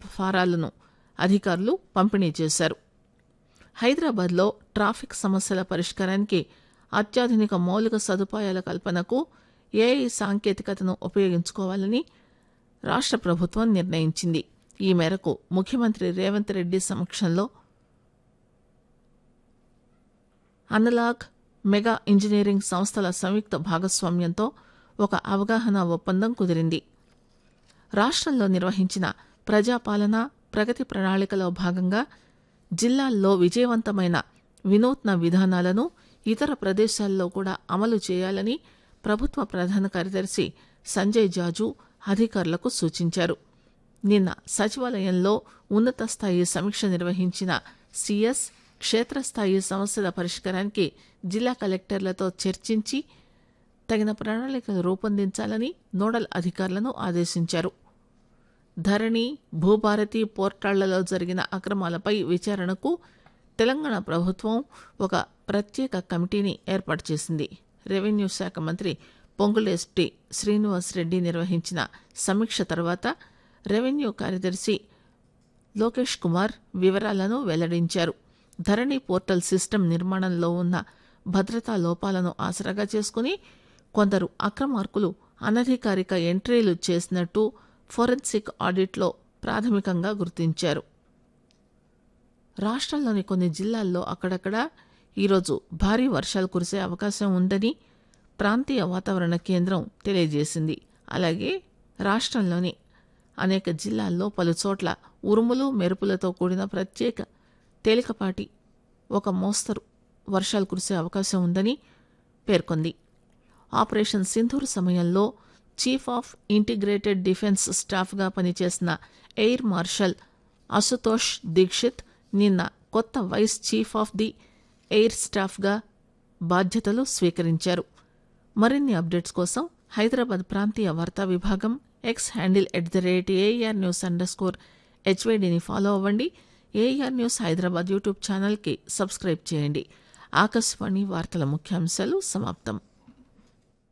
ఫారాలను అధికారులు పంపిణీ చేశారు హైదరాబాద్లో ట్రాఫిక్ సమస్యల పరిష్కారానికి అత్యాధునిక మౌలిక సదుపాయాల కల్పనకు ఏఐ సాంకేతికతను ఉపయోగించుకోవాలని రాష్ట్ర ప్రభుత్వం నిర్ణయించింది ఈ మేరకు ముఖ్యమంత్రి రేవంత్ రెడ్డి సమక్షంలో అనలాగ్ మెగా ఇంజనీరింగ్ సంస్థల సంయుక్త భాగస్వామ్యంతో ఒక అవగాహన ఒప్పందం కుదిరింది రాష్ట్రంలో నిర్వహించిన ప్రజాపాలన ప్రగతి ప్రణాళికలో భాగంగా జిల్లాల్లో విజయవంతమైన వినూత్న విధానాలను ఇతర ప్రదేశాల్లో కూడా అమలు చేయాలని ప్రభుత్వ ప్రధాన కార్యదర్శి సంజయ్ జాజు అధికారులకు సూచించారు నిన్న సచివాలయంలో ఉన్నత స్థాయి సమీక్ష నిర్వహించిన సీఎస్ క్షేత్రస్థాయి సమస్యల పరిష్కారానికి జిల్లా కలెక్టర్లతో చర్చించి తగిన ప్రణాళికలు రూపొందించాలని నోడల్ అధికారులను ఆదేశించారు ధరణి భూభారతి పోర్టాళ్లలో జరిగిన అక్రమాలపై విచారణకు తెలంగాణ ప్రభుత్వం ఒక ప్రత్యేక కమిటీని ఏర్పాటు చేసింది రెవెన్యూ శాఖ మంత్రి పొంగులేస్టి శ్రీనివాస్ రెడ్డి నిర్వహించిన సమీక్ష తర్వాత రెవెన్యూ కార్యదర్శి లోకేష్ కుమార్ వివరాలను వెల్లడించారు ధరణి పోర్టల్ సిస్టమ్ నిర్మాణంలో ఉన్న భద్రతా లోపాలను ఆసరాగా చేసుకుని కొందరు అక్రమార్కులు అనధికారిక ఎంట్రీలు చేసినట్టు ఫోరెన్సిక్ ఆడిట్లో ప్రాథమికంగా గుర్తించారు రాష్ట్రంలోని కొన్ని జిల్లాల్లో అక్కడక్కడ ఈరోజు భారీ వర్షాలు కురిసే అవకాశం ఉందని ప్రాంతీయ వాతావరణ కేంద్రం తెలియజేసింది అలాగే రాష్ట్రంలోని అనేక జిల్లాల్లో పలుచోట్ల ఉరుములు మెరుపులతో కూడిన ప్రత్యేక తేలికపాటి ఒక మోస్తరు వర్షాలు కురిసే అవకాశం ఉందని పేర్కొంది ఆపరేషన్ సింధూర్ సమయంలో చీఫ్ ఆఫ్ ఇంటిగ్రేటెడ్ డిఫెన్స్ స్టాఫ్గా పనిచేసిన ఎయిర్ మార్షల్ అశుతోష్ దీక్షిత్ నిన్న కొత్త vice chief of the air స్టాఫ్గా బాధ్యతలు స్వీకరించారు మరిన్ని అప్డేట్స్ కోసం హైదరాబాద్ ప్రాంతీయ వార్తా విభాగం X handle at the rate AR news underscore హెచ్వైడిని ఫాలో అవ్వండి ఏఆర్ న్యూస్ హైదరాబాద్ యూట్యూబ్ ఛానల్కి సబ్స్క్రైబ్ చేయండి ఆకాశవాణి వార్తల ముఖ్యాంశాలు సమాప్తం